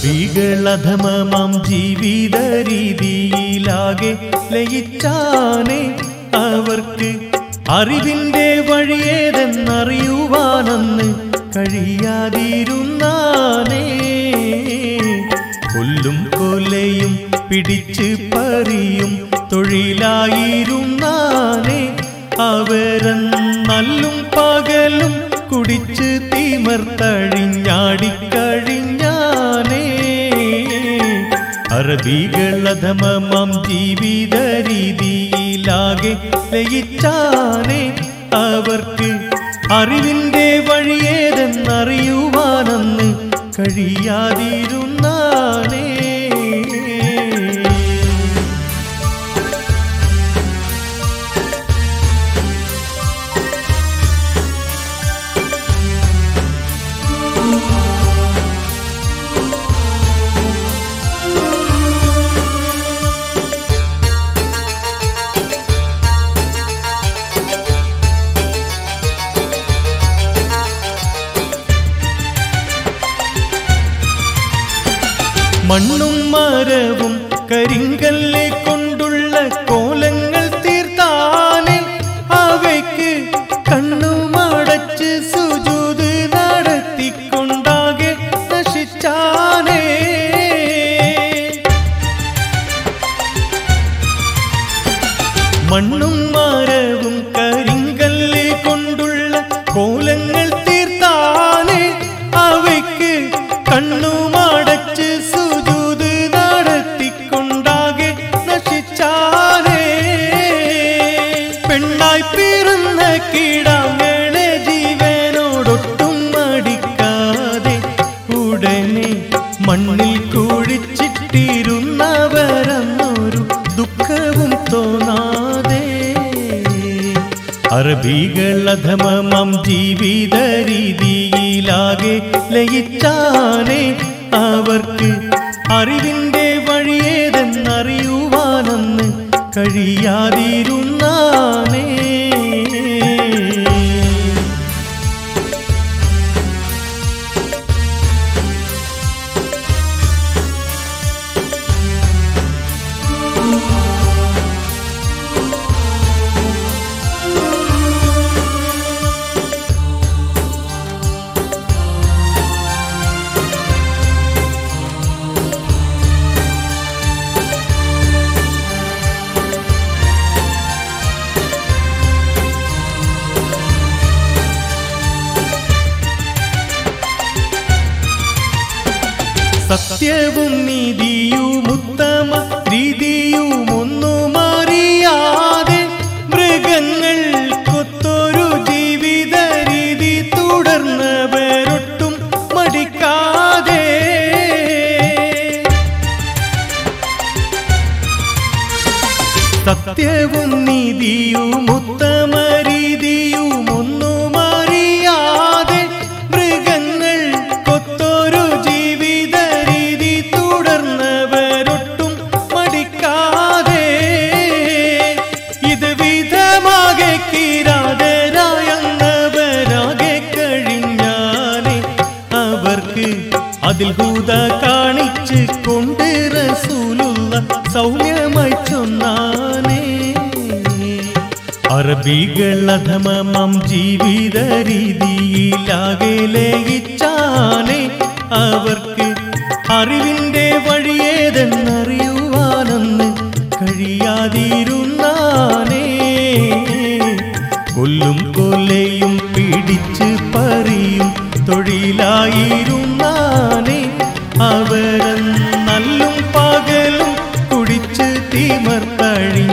അറബികളധമമാം ജീവിത രീതിയിലാകെ ലയിച്ചാനേ അവർക്ക് അറിവിന്റെ വഴിയേതെന്നറിയുവാനെന്ന് കഴിയാതിരുന്നാനേ കൊല്ലും കൊലയും പിടിച്ച് പറിയും തൊഴിലായിരുന്നാനേ അവരെന്നല്ലും പകലും കുടിച്ച് തിമർത്തഴിഞ്ഞാടിക്കഴിഞ്ഞാനേ അറബികളധമമാം ജീവിത രീതിയിലാകെ ലയിച്ചാനേ അവർക്ക് അറിവിന്റെ വഴിയേതെന്നറിയുവാനെന്ന് കഴിയാതിരുന്നാനേ മണ്ണും മരവും കരിങ്കല്ല് കൊണ്ടുള്ള കോലങ്ങൾ തീർത്താനേ അവയ്ക്ക് കണ്ണുമടച്ച് സുജൂത് നടത്തിക്കൊണ്ടാകെ നശിച്ചാനേ മണ്ണും മരവും കരിങ്കല്ല് കൊണ്ടുള്ള കോലങ്ങൾ തീർത്താനേ അവയ്ക്ക് കണ്ണുമടച്ച് സുജൂത് നടത്തിക്കൊണ്ടാകെ നശിച്ചാനേ പെണ്ണായി പിറന്ന കീടാങ്ങളെ ജീവനോടൊട്ടും മടിക്കാതെ ഉടനെ മണ്ണിൽ കുഴിച്ചിട്ടിരുന്നവരെന്നൊരു ദുഃഖവും തോന്നാതെ അറബികളധമമാം ജീവിത രീതിയിലാകെ ലയിച്ചാനേ അവർക്ക് അറിവിന്റെ വഴിയേതെന്നറിയുവാനെന്ന് കഴിയാതിരുന്നാനേ സത്യവും നീതിയും ഉത്തമ രീതിയും ഒന്നും അറിയാതെ മൃഗങ്ങൾ കൊത്തൊരു ജീവിത രീതി തുടർന്നവരൊട്ടും മടിക്കാതെ സത്യവും നീതിയും ഉത്തമ രീതിയും ഒന്നും അറിയാതെ മൃഗങ്ങൾ കൊത്തൊരു ജീവിത രീതി തുടർന്നവരൊട്ടും മടിക്കാതെ ഇത് വിധമാകെ കിരാതരായെന്നവരാകെ കഴിഞ്ഞാലേ അവർക്ക് അതിൽ ഹൂത കാണിച്ച് കൊണ്ട് റസൂലുള്ള സൗമ്യമായി ചൊന്നാനേ അറബികളധമമാം ജീവിത രീതിയിലാകെ ലയിച്ചാനേ അവർക്ക് അറിവിന്റെ വഴിയേതെന്നറിയുവാനെന്ന് കഴിയാതിരുന്നാനേ കൊല്ലും കൊലയും പിടിച്ച് പറിയും തൊഴിലായിരുന്നാനേ അവരെന്നല്ലും പകലും കുടിച്ച് തിമർത്തഴിഞ്ഞ